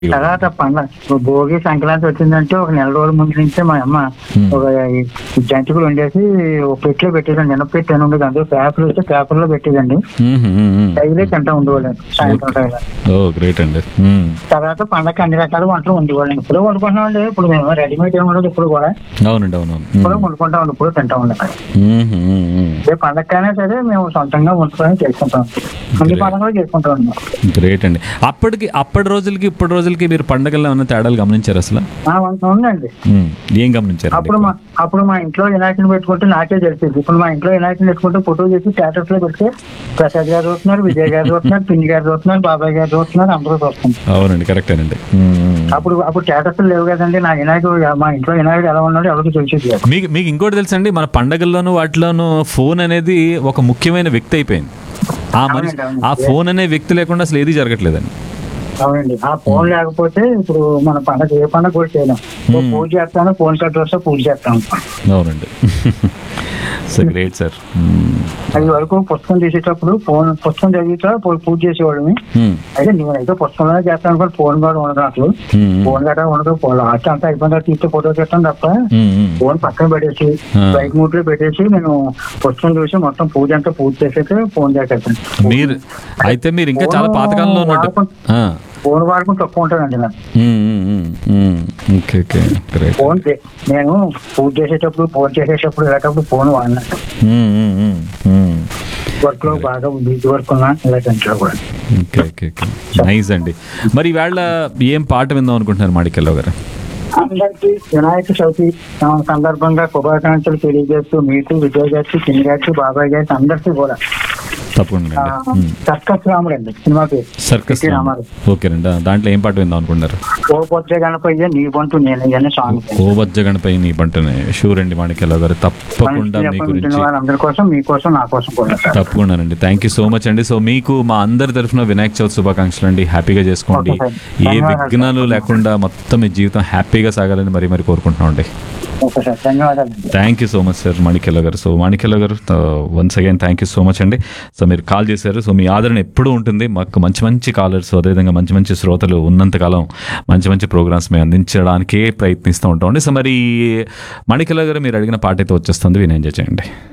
తర్వాత పండగ భోగి సంక్రాంతి వచ్చిందంటే ఒక నెల రోజుల ముందు నుంచే మా అమ్మ Hmm. ఒక ఈ జంతికలు వండేసి ఒక పెట్టిలో పెట్టేదండి ఎనప పెట్టి అని ఉండేది అందులో పేపర్ వస్తే పేపర్ లో పెట్టేదండి మ్మ్, మ్మ్, మ్మ్. డైలీ తింటా ఉండేవాళ్ళండి సాయంత్రం టైంలో ఓ గ్రేట్ అండి మ్మ్. తర్వాత పండగ అన్ని రకాల వంటలు వండేవాళ్ళండి ఇప్పుడు వండుకుంటున్నామండి ఇప్పుడు మేము రెడీమేడ్ ఏమి ఉండదు ఇప్పుడు కూడా అవునండి అవునవును ఇప్పుడు వండుకుంటాం ఇప్పుడు తింటా ఉండాలి మ్మ్, మ్మ్, మ్మ్. ఏ పండగకైనా సరే మేము సొంతంగా వండుకొని చేసుకుంటాం అన్ని పండుగలు చేసుకుంటాం ఉన్నాం గ్రేట్ అండి అప్పటికి అప్పటి రోజులకి ఇప్పటి రోజులకి మీరు పండగల్లో ఏమైనా తేడాలు గమనించారు అసలు ఉందండి మ్మ్. ఏం గమనించారు అప్పుడు మా అప్పుడు మా ఇంట్లో వినాయకుని పెట్టుకుంటే నాకే తెలిసింది ఇప్పుడు మా ఇంట్లో వినాయకుని పెట్టుకుంటే ఫోటో చేసి స్టేటస్ లో పెడితే ప్రసాద్ గారు చూస్తున్నారు విజయ్ గారు చూస్తున్నారు పిన్ని గారు చూస్తున్నారు బాబాయ్ గారు చూస్తున్నారు అందరూ చూస్తున్నారు అవునండి కరెక్టేనండి మ్మ్. అప్పుడు అప్పుడు స్టేటస్ లేవు కదండి నా వినాయకుడు మా ఇంట్లో వినాయకుడు ఎలా ఉన్నాడో ఎవరికి తెలిసేది లేదు. మీకు మీకు ఇంకోటి తెలుసండి మన పండగల్లోనూ వాటిలోనూ ఫోన్ అనేది ఒక ముఖ్యమైన వ్యక్తి అయిపోయింది ఆ మనిషి అవునండి, అవును. ఆ ఫోన్ అనే వ్యక్తి లేకుండా అసలు ఏది జరగట్లేదండి అవునండి ఆ ఫోన్ లేకపోతే ఇప్పుడు మన పండగ ఏ పండగ కూడా చేయలేం ఓ పూజ చేస్తాను ఫోన్ కట్ వస్తే పూజ చేస్తాను అవునండి సో గ్రేట్ సార్ అది వరకు పుస్తకం తీసేటప్పుడు ఫోన్ పుస్తకం చదివితే పూజ చేసేవాళ్ళని అయితే నేనైతే పుస్తకంలోనే చేస్తాను కూడా ఫోన్ కూడా ఉండదు అసలు ఫోన్ గట్రా ఉండదు లాస్ట్ అంతా అయిపోయిన తర్వాత తీస్తే ఫోటో చేస్తాను తప్ప ఫోన్ పక్కన పెట్టేసి ఆ. బైక్ మూట్ లో పెట్టేసి నేను పుస్తకం చూసి మొత్తం పూజ అంతా పూజ చేసేసి ఫోన్ చేసేస్తాను మీరు అయితే మీరు ఇంకా చాలా పాతకాలంలో ఉన్నట్టు ఆ. ఫోన్ వాడుకుని తక్కువ ఉంటానండి నాకు మ్మ్, మ్మ్, మ్మ్, మ్మ్. ఓకే ఓకే గ్రేట్ ఫోన్ చే- నేను పూజ చేసేటప్పుడు ఫోన్ చేసేటప్పుడు ఇలాంటప్పుడు ఫోన్ వాడినా మ్మ్, మ్మ్, మ్మ్, మ్మ్. వర్క్ లో బాగా బిజీ వర్క్ ఉన్నా ఇలాంటి కూడా ఓకే ఓకే ఓకే నైస్ అండి మరి ఈవేళ ఏం పాట విందాం అనుకుంటున్నారు మాడికల్లో గారు అందరికి వినాయక చవితి సందర్భంగా శుభాకాంక్షలు తెలియజేస్తూ మీకు విజయ్ గారికి చిన్ని గారికి బాబాయ్ గారికి అందరికీ కూడా తప్పకుండా అండి మ్మ్. సర్కస్ రాముడు అండి సినిమా పేరు సర్కస్ ఎన్టీ రామారావు. ఓకేనండి ఆ, దాంట్లో ఏం పాట విందాం అనుకుంటున్నారు ఓ పొచ్చే గణపయ్య నీ బంటు నేను ఇవన్నీ సాంగ్ కోవజ్జ గణపై నీ పంటనే షూర్ అండి మాణిక్యరావు గారు తప్పకుండా మీ గురించి వాళ్ళందరి కోసం మీకోసం నా కోసం కూడా సార్ తప్పకుండానండి థ్యాంక్ యూ సో మచ్ అండి సో మీకు మా అందరి తరఫున వినాయక చవితి శుభాకాంక్షలు అండి హ్యాపీగా చేసుకోండి ఓకే సార్. ఏ ధన్యవాదాలు విఘ్నాలు లేకుండా మొత్తం మీ జీవితం హ్యాపీగా సాగాలని మరీ మరి కోరుకుంటున్నాం అండి ఓకే సార్ ధన్యవాదాలు thank you so much sir Manikyarao garu so Manikyarao garu once again thank you so much అండి సో మీరు కాల్ చేశారు సో మీ ఆదరణ ఎప్పుడూ ఉంటుంది మాకు మంచి మంచి కాలర్స్ అదేవిధంగా మంచి మంచి శ్రోతలు ఉన్నంతకాలం మంచి మంచి ప్రోగ్రామ్స్ మేము అందించడానికే ప్రయత్నిస్తూ ఉంటామండి సో మరి మాణిక్యరావు గారు మీరు అడిగిన పాట అయితే వచ్చేస్తుంది విని ఎంజాయ్ చేయండి